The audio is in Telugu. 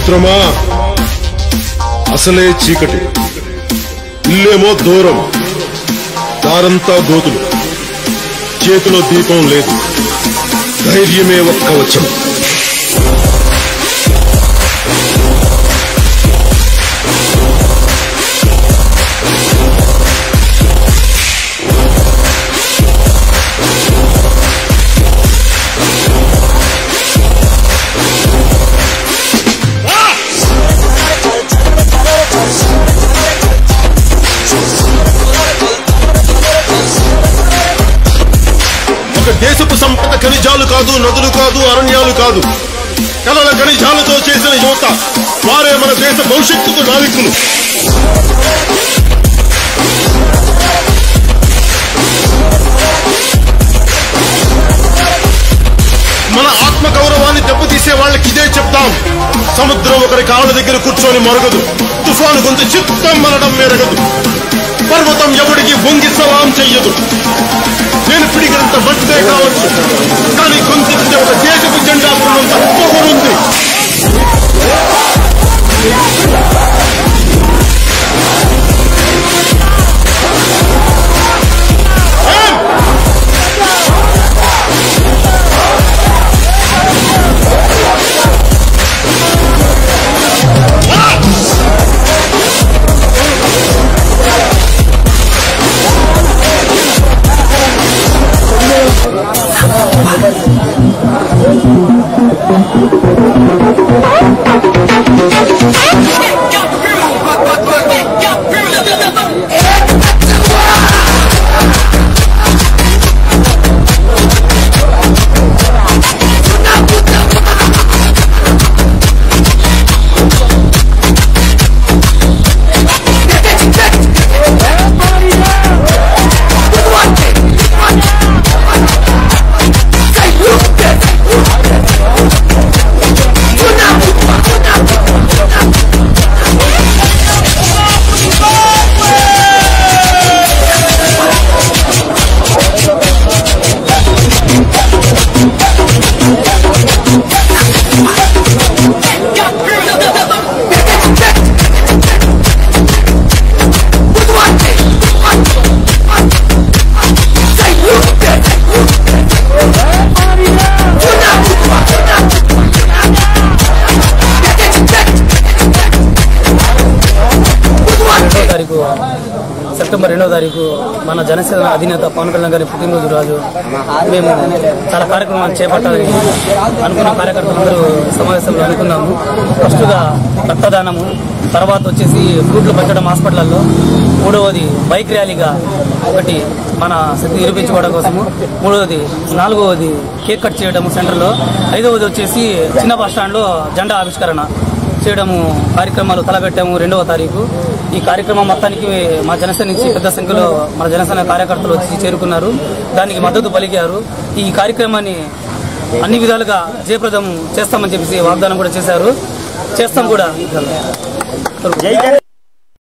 మిత్రమా అసలే చీకటి ఇల్లేమో దూరం దారంతా గోతులు చేతిలో దీపం లేదు ధైర్యమే ఒక్క వచ్చం ఒక దేశపు సంపద ఖనిజాలు కాదు నదులు కాదు అరణ్యాలు కాదు కలల ఖనిజాలతో చేసిన యువత వారే మన దేశ భవిష్యత్తుకు నావికులు మన ఆత్మ గౌరవాన్ని దెబ్బతీసే వాళ్ళకి ఇదే చెప్తాం సముద్రం ఒకరి కాళ్ళ దగ్గర కూర్చొని మరగదు తుఫాను గొంతు చిత్తం మనడం మెరగదు పర్వతం ఎవడికి వంగి సలాం చెయ్యదు నేను పిడిగినంత మట్టిదే కావచ్చు కానీ గొంతెత్తితే ఒక దేశపు జెండా ఉన్నంత పొగరుంది ఏం? రెండో తారీఖు సెప్టెంబర్ రెండో తారీఖు మన జనసేన అధినేత పవన్ కళ్యాణ్ గారి పుట్టినరోజు రోజు మేము చాలా కార్యక్రమాలు చేపట్టాలని అనుకున్న కార్యకర్తలందరూ సమావేశంలో అనుకున్నాము ఫస్ట్గా రక్తదానము తర్వాత వచ్చేసి ఫ్రూట్లు పంచడం హాస్పిటల్లో మూడవది బైక్ ర్యాలీగా ఒకటి మన శక్తి నిరూపించుకోవడం కోసము మూడవది నాలుగవది కేక్ కట్ చేయడం సెంటర్లో ఐదవది వచ్చేసి చిన్న బస్ స్టాండ్లో జెండా ఆవిష్కరణ చేయడము కార్యక్రమాలు తలపెట్టాము రెండవ తారీఖు ఈ కార్యక్రమం మొత్తానికి మా జనసేన నుంచి పెద్ద సంఖ్యలో మన జనసేన కార్యకర్తలు వచ్చి చేరుకున్నారు దానికి మద్దతు పలికారు ఈ కార్యక్రమాన్ని అన్ని విధాలుగా జయప్రదం చేస్తామని చెప్పేసి వాగ్దానం కూడా చేశారు చేస్తాం కూడా